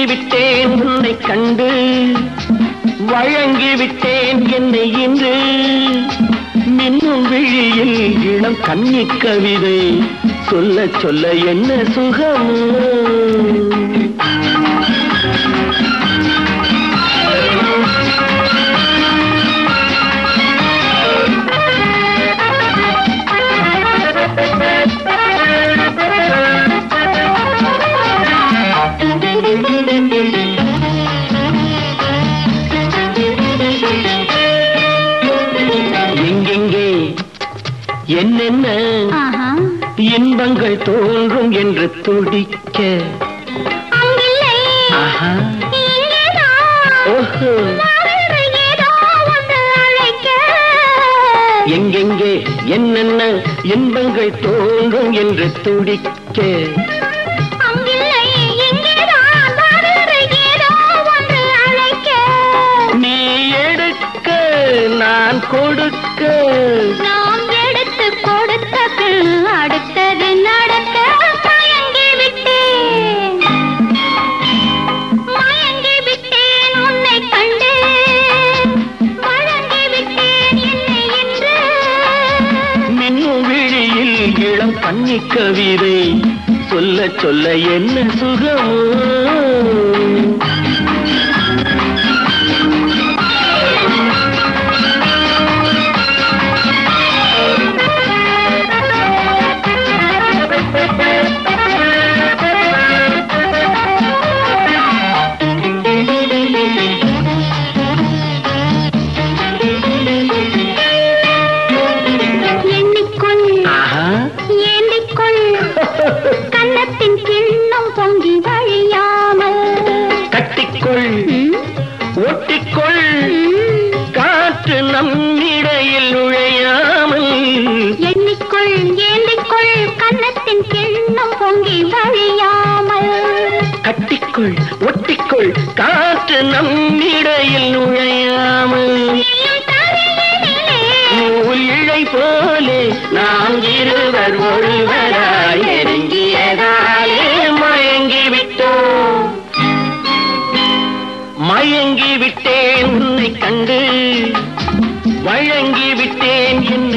விட்டேன் உன்னை கண்டு வழங்கி விட்டேன் என்னை இன்று மின்னும் விழியில் இளம் கன்னி கவிதை சொல்ல சொல்ல என்ன சுகமோ எங்கெங்கே என்னென்ன ஆஹா இன்பங்கள் தோன்றும் என்று துடிக்க அங்கில்லை ஆஹா இங்கேதான் ஓஹோ மறந்து ஏதோ ஒன்று அழைக்க எங்கெங்கே என்னென்ன இன்பங்கள் தோன்றும் என்று துடிக்க அங்கில்லை இங்கேதான் மறந்து ஏதோ ஒன்று அழைக்க நீ எடுக்க நான் கொடுக்க நாம் எடுத்து கொடுத்த பின் அடுத்தது நடக்க மயங்கி விட்டேன் மயங்கி விட்டேன் உன்னை கண்டு வழங்கி விட்டேன் என்னை என்று மின்னும் விழியில் இளம் கன்னி கவிதை சொல்ல சொல்ல என்ன சுகமோ எண்ணிக்கொள் ஆஹா ஏந்திக்கொள் கன்னத்தின் கிண்ணம் பொங்கி வழியாமல் கட்டிக்கொள் ம், ஒட்டிக்கொள் ம். காற்று நம்மிடையில் நுழையாமல் எண்ணிக்கொள் ஏந்திக்கொள் கன்னத்தின் கிண்ணம் பொங்கி வழியாமல் கட்டிக்கொள் ஒட்டிக்கொள் காற்று நம்மிடையில் நுழையாமல் நீயும் தரையினிலே நூல் இழை போலே நாம் இருவர் ஒருவராய் நெருங்கியதாலே மயங்கி விட்டோம் மயங்கி விட்டேன் உன்னை கண்டு வழங்கி விட்டேன் என்னை